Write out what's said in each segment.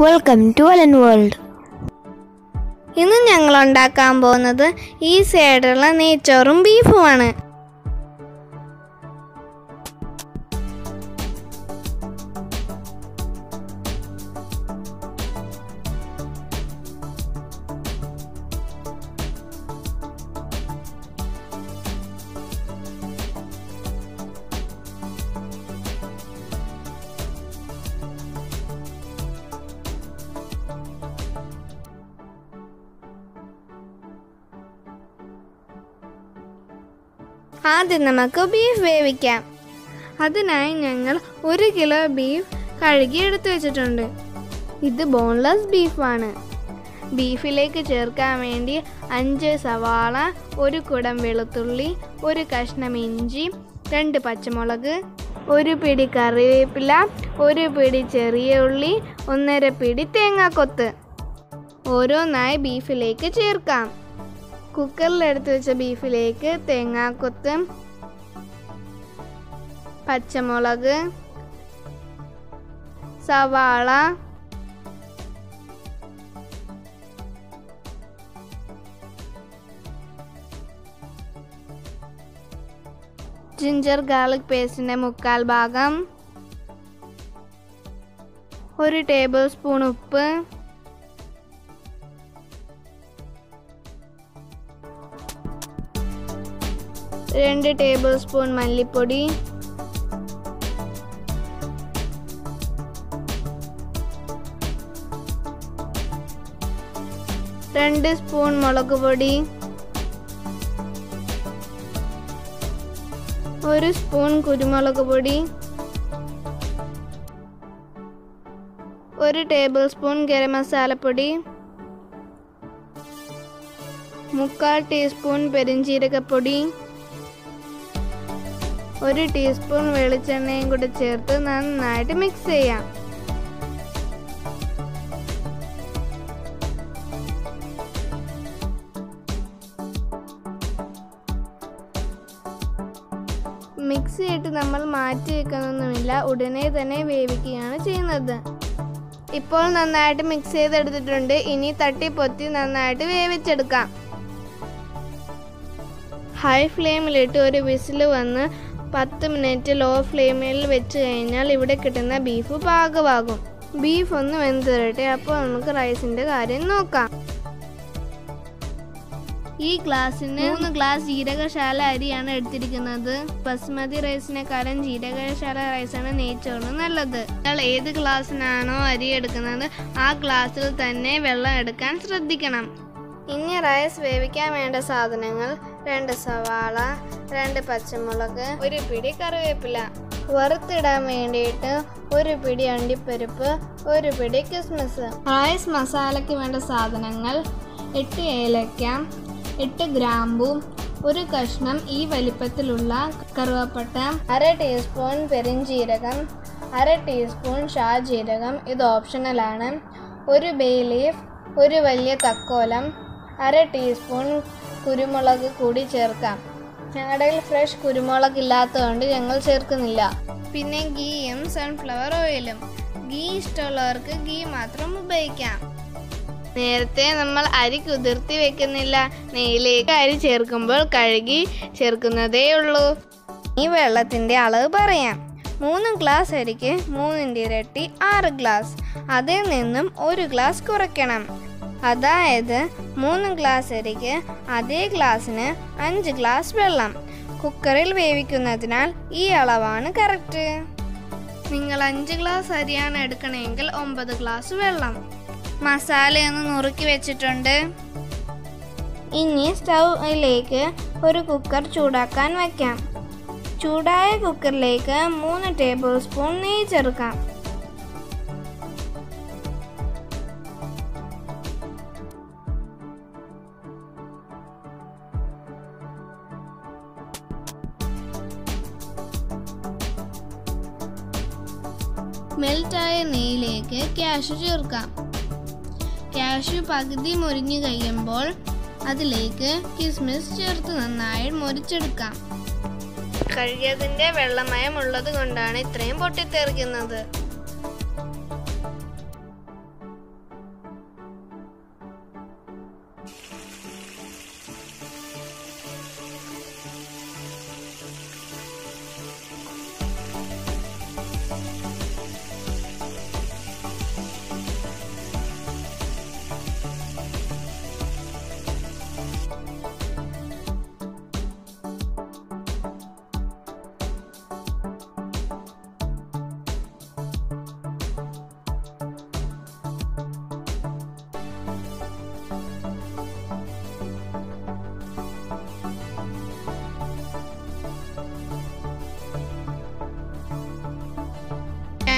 Welcome to Allen world ഇന്ന് ഞങ്ങൾ ഉണ്ടാക്കാൻ പോകുന്നത് ഈസി ആയിട്ടുള്ള നെയ്ച്ചോറും ബീഫുമാണ് ആദ്യം നമുക്ക് ബീഫ് വേവിക്കാം അതിനായി ഞങ്ങൾ ഒരു കിലോ ബീഫ് കഴുകി എടുത്തു വെച്ചിട്ടുണ്ട് ഇത് ബോൺലെസ് ബീഫാണ് ബീഫിലേക്ക് ചേർക്കാൻ വേണ്ടി അഞ്ച് സവാള ഒരു കുടം വെളുത്തുള്ളി ഒരു കഷ്ണം ഇഞ്ചി രണ്ട് പച്ചമുളക് ഒരു പിടി കറിവേപ്പില ഒരു പിടി ചെറിയ ഉള്ളി ഒന്നര പിടി തേങ്ങാക്കൊത്ത് ഓരോന്നായി ബീഫിലേക്ക് ചേർക്കാം കുക്കറിൽ എടുത്തു വെച്ച ബീഫിലേക്ക് തേങ്ങാക്കൊത്ത് പച്ചമുളക് സവാള ജിഞ്ചർ ഗാർലിക് പേസ്റ്റിന്റെ മുക്കാൽ ഭാഗം ഒരു ടേബിൾ സ്പൂൺ ഉപ്പ് രണ്ട് ടേബിൾ സ്പൂൺ മല്ലിപ്പൊടി രണ്ട് സ്പൂൺ മുളക് പൊടി ഒരു സ്പൂൺ കുരുമുളക് പൊടി ഒരു ടേബിൾ സ്പൂൺ ഗരം മസാലപ്പൊടി മുക്കാൽ ടീസ്പൂൺ പെരിഞ്ചീരകപ്പൊടി ഒരു ടീസ്പൂൺ വെളിച്ചെണ്ണയും കൂടെ ചേർത്ത് നന്നായിട്ട് മിക്സ് ചെയ്യാം മിക്സ് ചെയ്തിട്ട് നമ്മൾ മാറ്റി വെക്കുന്നൊന്നുമില്ല ഉടനെ തന്നെ വേവിക്കുകയാണ് ചെയ്യുന്നത് ഇപ്പോൾ നന്നായിട്ട് മിക്സ് ചെയ്തെടുത്തിട്ടുണ്ട് ഇനി തട്ടി പൊത്തി നന്നായിട്ട് വേവിച്ചെടുക്കാം ഹൈ ഫ്ലെയിമിലിട്ട് ഒരു വിസിൽ വന്ന് പത്ത് മിനിറ്റ് ലോ ഫ്ലെയിമിൽ വെച്ച് കഴിഞ്ഞാൽ ഇവിടെ കിട്ടുന്ന ബീഫ് പാകമാകും ബീഫ് ഒന്ന് വെന്ത് തരട്ടെ അപ്പോൾ നമുക്ക് റൈസിൻ്റെ കാര്യം നോക്കാം ഈ ഗ്ലാസ്സിന് മൂന്ന് ഗ്ലാസ് ജീരകശാല അരിയാണ് എടുത്തിരിക്കുന്നത് ബസ്മതി റൈസിനെക്കാളും ജീരകശാല റൈസാണ് നെയ്ച്ചോറിന് നല്ലത് നിങ്ങൾ ഏത് ഗ്ലാസ്സിനാണോ അരി എടുക്കുന്നത് ആ ഗ്ലാസ്സിൽ തന്നെ വെള്ളം എടുക്കാൻ ശ്രദ്ധിക്കണം ഇനി റൈസ് വേവിക്കാൻ വേണ്ട സാധനങ്ങൾ രണ്ട് സവാള രണ്ട് പച്ചമുളക് ഒരു പിടി കറിവേപ്പില വറുത്തിടാൻ വേണ്ടിയിട്ട് ഒരു പിടി അണ്ടിപ്പരിപ്പ് ഒരു പിടി കിസ്മിസ് റൈസ് മസാലയ്ക്ക് വേണ്ട സാധനങ്ങൾ എട്ട് ഏലക്ക എട്ട് ഗ്രാമ്പു ഒരു കഷ്ണം ഈ വലിപ്പത്തിലുള്ള കറുവപ്പട്ട അര ടീസ്പൂൺ പെരിഞ്ജീരകം അര ടീസ്പൂൺ ഷാജീരകം ഇത് ഓപ്ഷണലാണ് ഒരു ബേ ലീഫ് ഒരു വലിയ തക്കോലം അര ടീസ്പൂൺ കുരുമുളക് കൂടി ചേർക്കാം ഞങ്ങളുടെ കയ്യിൽ ഫ്രഷ് കുരുമുളക് ഇല്ലാത്തതുകൊണ്ട് ഞങ്ങൾ ചേർക്കുന്നില്ല പിന്നെ ഗീയും സൺഫ്ലവർ ഓയിലും ഗീ ഇഷ്ടമുള്ളവർക്ക് ഗീ മാത്രം ഉപയോഗിക്കാം നേരത്തെ നമ്മൾ അരി കുതിർത്തി വെക്കുന്നില്ല നെയ്യിലേക്ക് അരി ചേർക്കുമ്പോൾ കഴുകി ചേർക്കുന്നതേ ഉള്ളൂ ഈ വെള്ളത്തിൻ്റെ അളവ് പറയാം മൂന്ന് ഗ്ലാസ് അരിക്ക് മൂന്നിൻ്റെ ഇരട്ടി ആറ് ഗ്ലാസ് അതിൽ നിന്നും ഒരു ഗ്ലാസ് കുറയ്ക്കണം അതായത് മൂന്ന് ഗ്ലാസ് അരിക്ക് അതേ ഗ്ലാസ്സിന് അഞ്ച് ഗ്ലാസ് വെള്ളം കുക്കറിൽ വേവിക്കുന്നതിനാൽ ഈ അളവാണ് കറക്റ്റ് നിങ്ങൾ അഞ്ച് ഗ്ലാസ് അരിയാണ് എടുക്കണമെങ്കിൽ ഒമ്പത് ഗ്ലാസ് വെള്ളം മസാലയൊന്ന് നുറുക്കി വെച്ചിട്ടുണ്ട് ഇനി സ്റ്റൗവിലേക്ക് ഒരു കുക്കർ ചൂടാക്കാൻ വയ്ക്കാം ചൂടായ കുക്കറിലേക്ക് മൂന്ന് ടേബിൾ സ്പൂൺ നെയ്യ് ചേർക്കാം മെൽറ്റായ നെയ്യിലേക്ക് ക്യാഷ് ചേർക്കാം ക്യാഷ് പകുതി മുരിഞ്ഞു കഴിയുമ്പോൾ അതിലേക്ക് കിസ്മിസ് ചേർത്ത് നന്നായി മുരിച്ചെടുക്കാം കഴുകിയതിന്റെ വെള്ളമയം ഉള്ളത് കൊണ്ടാണ് ഇത്രയും പൊട്ടിത്തെറിക്കുന്നത്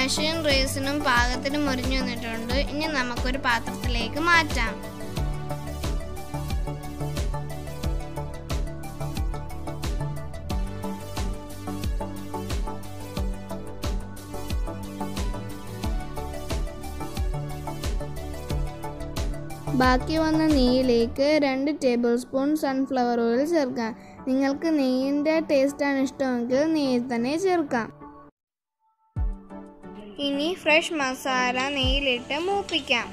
കാഷ്യൂം റേസിനും പാകത്തിന് മുരിഞ്ഞു വന്നിട്ടുണ്ട് ഇനി നമുക്കൊരു പാത്രത്തിലേക്ക് മാറ്റാം ബാക്കി വന്ന നെയ്യിലേക്ക് രണ്ട് ടേബിൾ സ്പൂൺ സൺഫ്ലവർ ഓയിൽ ചേർക്കാം നിങ്ങൾക്ക് നെയ്യിൻ്റെ ടേസ്റ്റാണ് ഇഷ്ടമെങ്കിൽ നെയ്യിൽ തന്നെ ചേർക്കാം ഇനി ഫ്രഷ് മസാല നെയ്യിലിട്ട് മൂപ്പിക്കാം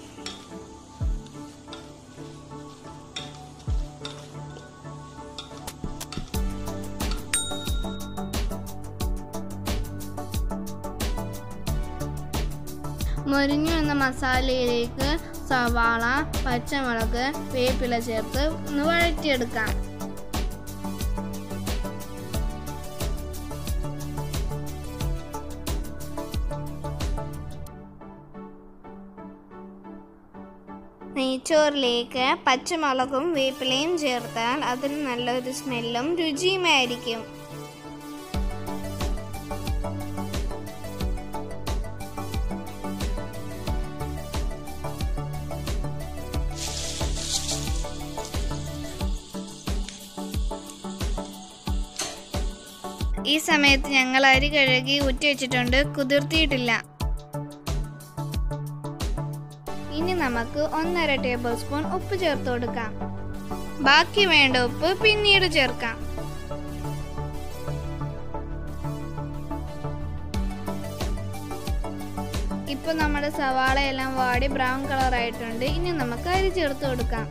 മൊരിഞ്ഞു വന്ന മസാലയിലേക്ക് സവാള പച്ചമുളക് വേപ്പില ചേർത്ത് ഒന്ന് വഴറ്റിയെടുക്കാം നെയ്ച്ചോറിലേക്ക് പച്ചമുളകും വേപ്പിലയും ചേർത്താൽ അതിന് നല്ലൊരു സ്മെല്ലും രുചിയുമായിരിക്കും ഈ സമയത്ത് ഞങ്ങൾ അരി കഴുകി ഊറ്റി വെച്ചിട്ടുണ്ട് കുതിർത്തിയിട്ടില്ല ഇനി നമുക്ക് ഒന്നര ടേബിൾ സ്പൂൺ ഉപ്പ് ചേർത്ത് കൊടുക്കാം ബാക്കി വേണ്ട ഉപ്പ് പിന്നീട് ചേർക്കാം ഇപ്പൊ നമ്മുടെ സവാള എല്ലാം വാടി ബ്രൗൺ കളർ ആയിട്ടുണ്ട് ഇനി നമുക്ക് അരി ചേർത്ത് കൊടുക്കാം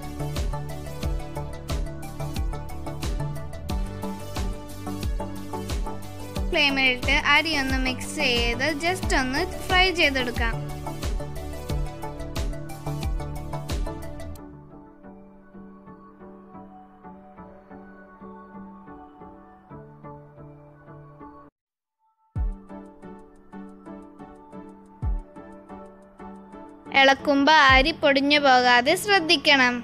ഫ്ലെയിമിലിട്ട് അരി ഒന്ന് മിക്സ് ചെയ്ത് ജസ്റ്റ് ഒന്ന് ഫ്രൈ ചെയ്തെടുക്കാം ഇളക്കുമ്പോൾ അരി പൊടിഞ്ഞു പോകാതെ ശ്രദ്ധിക്കണം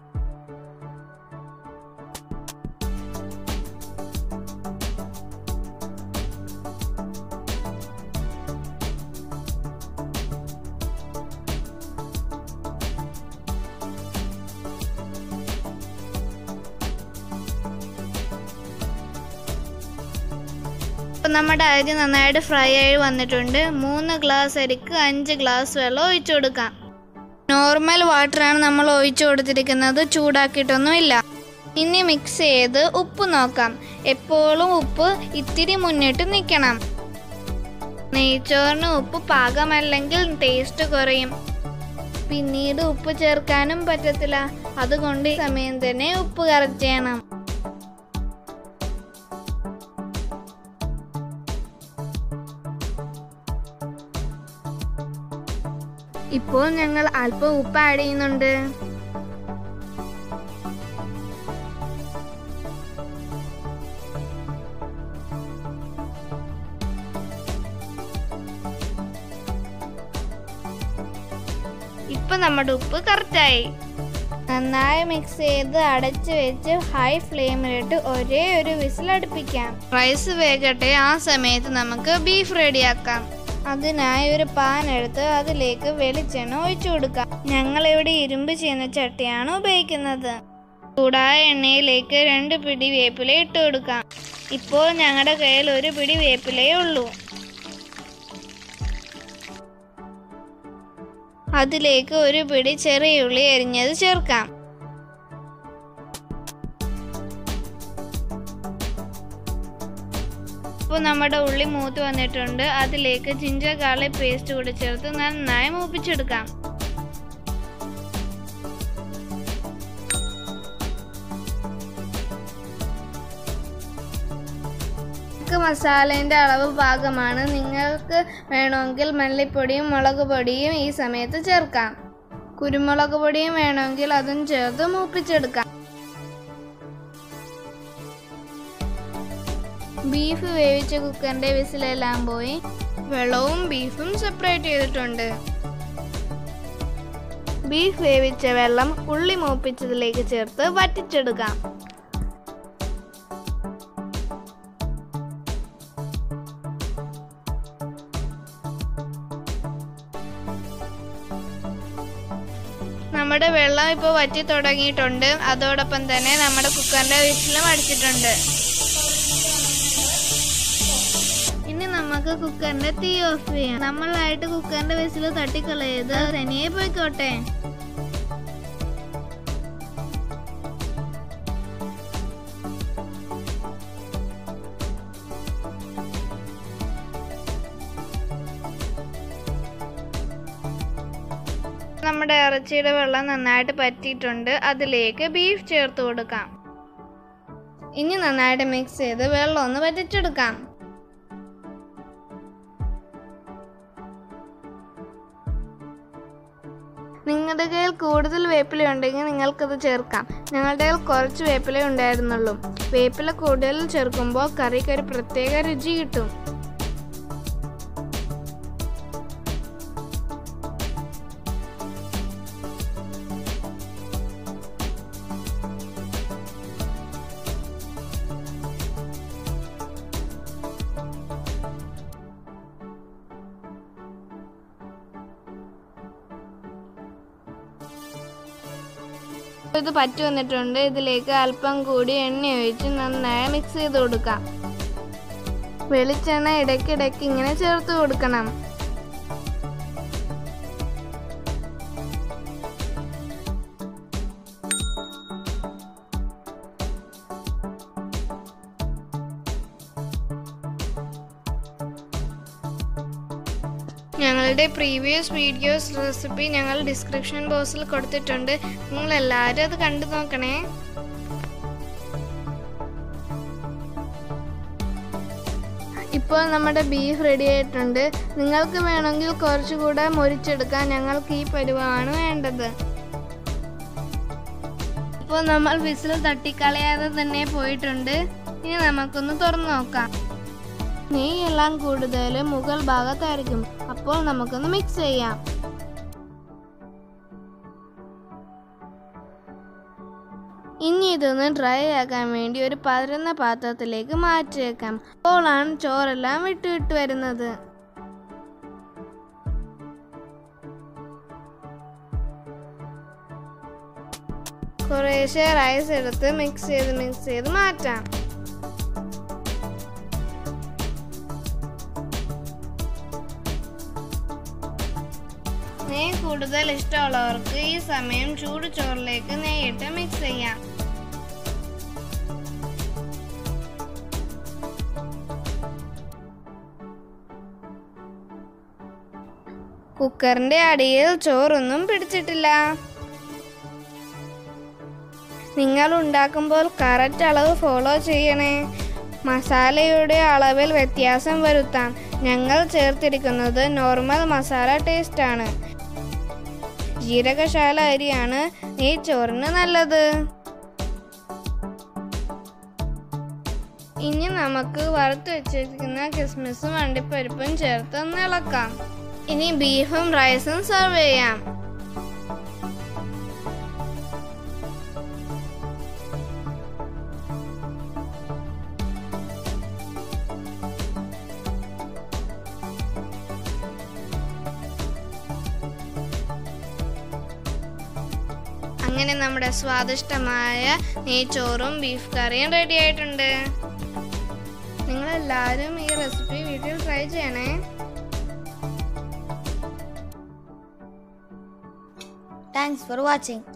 ഇപ്പം നമ്മുടെ അരി നന്നായിട്ട് ഫ്രൈ ആയി വന്നിട്ടുണ്ട് മൂന്ന് ഗ്ലാസ് അരിക്ക് അഞ്ച് ഗ്ലാസ് വെള്ളം ഒഴിച്ചു കൊടുക്കാം നോർമൽ വാട്ടറാണ് നമ്മൾ ഒഴിച്ചു കൊടുത്തിരിക്കുന്നത് ചൂടാക്കിയിട്ടൊന്നുമില്ല ഇനി മിക്സ് ചെയ്ത് ഉപ്പ് നോക്കാം എപ്പോഴും ഉപ്പ് ഇത്തിരി മുന്നിട്ട് നിൽക്കണം നെയ്ച്ചോറിന് ഉപ്പ് പാകമല്ലെങ്കിൽ ടേസ്റ്റ് കുറയും പിന്നീട് ഉപ്പ് ചേർക്കാനും പറ്റത്തില്ല അതുകൊണ്ട് ഈ സമയം തന്നെ ഉപ്പ് കറക്റ്റ് ചെയ്യണം ഇപ്പോൾ ഞങ്ങൾ അല്പം ഉപ്പ് ആഡ് ചെയ്യുന്നുണ്ട് ഇപ്പൊ നമ്മുടെ ഉപ്പ് കറക്റ്റായി നന്നായി മിക്സ് ചെയ്ത് അടച്ചു വെച്ച് ഹൈ ഫ്ലെയിമിലിട്ട് ഒരേ ഒരു വിസിൽ അടുപ്പിക്കാം റൈസ് വേകട്ടെ ആ സമയത്ത് നമുക്ക് ബീഫ് റെഡിയാക്കാം അതിനായി ഒരു പാൻ എടുത്ത് അതിലേക്ക് വെളിച്ചെണ്ണ ഒഴിച്ചു കൊടുക്കാം ഞങ്ങൾ ഇവിടെ ഇരുമ്പ് ചെയ്യുന്ന ചട്ടിയാണ് ഉപയോഗിക്കുന്നത് ചൂടായ എണ്ണയിലേക്ക് രണ്ട് പിടി വേപ്പില ഇട്ട് കൊടുക്കാം ഇപ്പോൾ ഞങ്ങളുടെ കയ്യിൽ ഒരു പിടി വേപ്പിലയേ ഉള്ളൂ അതിലേക്ക് ഒരു പിടി ചെറിയ ഉള്ളി എരിഞ്ഞത് ചേർക്കാം ഇപ്പോൾ നമ്മുടെ ഉള്ളി മൂത്ത് വന്നിട്ടുണ്ട് അതിലേക്ക് ജിഞ്ചർ ഗാർലിക് പേസ്റ്റ് കൂടി ചേർത്ത് നന്നായി മൂപ്പിച്ചെടുക്കാം നിങ്ങൾക്ക് മസാലേൻ്റെ അളവ് പാകമാണ് നിങ്ങൾക്ക് വേണമെങ്കിൽ മല്ലിപ്പൊടിയും മുളക് പൊടിയും ഈ സമയത്ത് ചേർക്കാം കുരുമുളക് പൊടിയും വേണമെങ്കിൽ അതും ചേർത്ത് മൂപ്പിച്ചെടുക്കാം ബീഫ് വേവിച്ച കുക്കറിന്റെ വിസിലെല്ലാം പോയി വെള്ളവും ബീഫും സെപ്പറേറ്റ് ചെയ്തിട്ടുണ്ട് ബീഫ് വേവിച്ച വെള്ളം ഉള്ളി മൂപ്പിച്ചതിലേക്ക് ചേർത്ത് വറ്റിച്ചെടുക്കാം നമ്മുടെ വെള്ളം ഇപ്പോൾ വറ്റി തുടങ്ങിയിട്ടുണ്ട് അതോടൊപ്പം തന്നെ നമ്മുടെ കുക്കറിന്റെ വിസിലും അടിച്ചിട്ടുണ്ട് ഇനി നമുക്ക് കുക്കറിന്റെ തീ ഓഫ് ചെയ്യാം നമ്മളായിട്ട് കുക്കറിന്റെ വിസിൽ തട്ടിക്കളയത് തനിയെ പോയിക്കോട്ടെ നമ്മുടെ ഇറച്ചിയുടെ വെള്ളം നന്നായിട്ട് പറ്റിയിട്ടുണ്ട് അതിലേക്ക് ബീഫ് ചേർത്ത് കൊടുക്കാം ഇനി നന്നായിട്ട് മിക്സ് ചെയ്ത് വെള്ളം ഒന്ന് വറ്റിച്ചെടുക്കാം നിങ്ങളുടെ കയ്യിൽ കൂടുതൽ വേപ്പില ഉണ്ടെങ്കിൽ നിങ്ങൾക്കത് ചേർക്കാം ഞങ്ങളുടെ കയ്യിൽ കുറച്ച് വേപ്പില ഉണ്ടായിരുന്നുള്ളൂ വേപ്പില കൂടുതൽ ചേർക്കുമ്പോൾ കറിക്ക് ഒരു പ്രത്യേക രുചി കിട്ടും ഇത് പറ്റി വന്നിട്ടുണ്ട് ഇതിലേക്ക് അല്പം കൂടി എണ്ണ ഒഴിച്ച് നന്നായി മിക്സ് ചെയ്ത് കൊടുക്കാം വെളിച്ചെണ്ണ ഇടയ്ക്കിടയ്ക്ക് ഇങ്ങനെ ചേർത്ത് കൊടുക്കണം ഞങ്ങളുടെ പ്രീവിയസ് വീഡിയോസ് റെസിപ്പി ഞങ്ങൾ ഡിസ്ക്രിപ്ഷൻ ബോക്സിൽ കൊടുത്തിട്ടുണ്ട് നിങ്ങൾ എല്ലാവരും അത് കണ്ടു നോക്കണേ ഇപ്പോൾ നമ്മുടെ ബീഫ് റെഡി ആയിട്ടുണ്ട് നിങ്ങൾക്ക് വേണമെങ്കിൽ കുറച്ചുകൂടെ മുരിച്ചെടുക്കാൻ ഞങ്ങൾക്ക് ഈ പരുവമാണ് വേണ്ടത് ഇപ്പോൾ നമ്മൾ വിസിൽ തട്ടിക്കളയാതെ തന്നെ പോയിട്ടുണ്ട് ഇനി നമുക്കൊന്ന് തുറന്നു നോക്കാം നെയ്യെല്ലാം കൂടുതൽ മുകൾ ഭാഗത്തായിരിക്കും അപ്പോൾ നമുക്കൊന്ന് മിക്സ് ചെയ്യാം ഇനി ഇതൊന്ന് ഡ്രൈ ആക്കാൻ വേണ്ടി ഒരു പരന്ന പാത്രത്തിലേക്ക് മാറ്റി വെക്കാം അപ്പോഴാണ് ചോറെല്ലാം വിട്ടു വിട്ട് വരുന്നത് കുറേശ്ശെ റൈസ് എടുത്ത് മിക്സ് ചെയ്ത് മിക്സ് ചെയ്ത് മാറ്റാം നെയ്യ് കൂടുതൽ ഇഷ്ടമുള്ളവർക്ക് ഈ സമയം ചൂട് ചോറിലേക്ക് നെയ്യിട്ട് മിക്സ് ചെയ്യാം കുക്കറിന്റെ അടിയിൽ ചോറൊന്നും പിടിച്ചിട്ടില്ല നിങ്ങൾ ഉണ്ടാക്കുമ്പോൾ കറക്റ്റ് അളവ് ഫോളോ ചെയ്യണേ മസാലയുടെ അളവിൽ വ്യത്യാസം വരുത്താം ഞങ്ങൾ ചേർത്തിരിക്കുന്നത് നോർമൽ മസാല ടേസ്റ്റ് ആണ് ജീരകശാല അരിയാണ് ഈ ചോറിന് നല്ലത് ഇനി നമുക്ക് വറുത്ത് വെച്ചിരിക്കുന്ന കിസ്മിസും അണ്ടിപ്പരിപ്പും ചേർത്ത് ഒന്ന് ഇളക്കാം ഇനി ബീഫും റൈസും സെർവ് ചെയ്യാം അങ്ങനെ നമ്മുടെ സ്വാദിഷ്ടമായ നെയ്ച്ചോറും ബീഫ് കറിയും റെഡി ആയിട്ടുണ്ട് നിങ്ങളെല്ലാവരും ഈ റെസിപ്പി വീട്ടിൽ ട്രൈ ചെയ്യണേ Thanks for watching.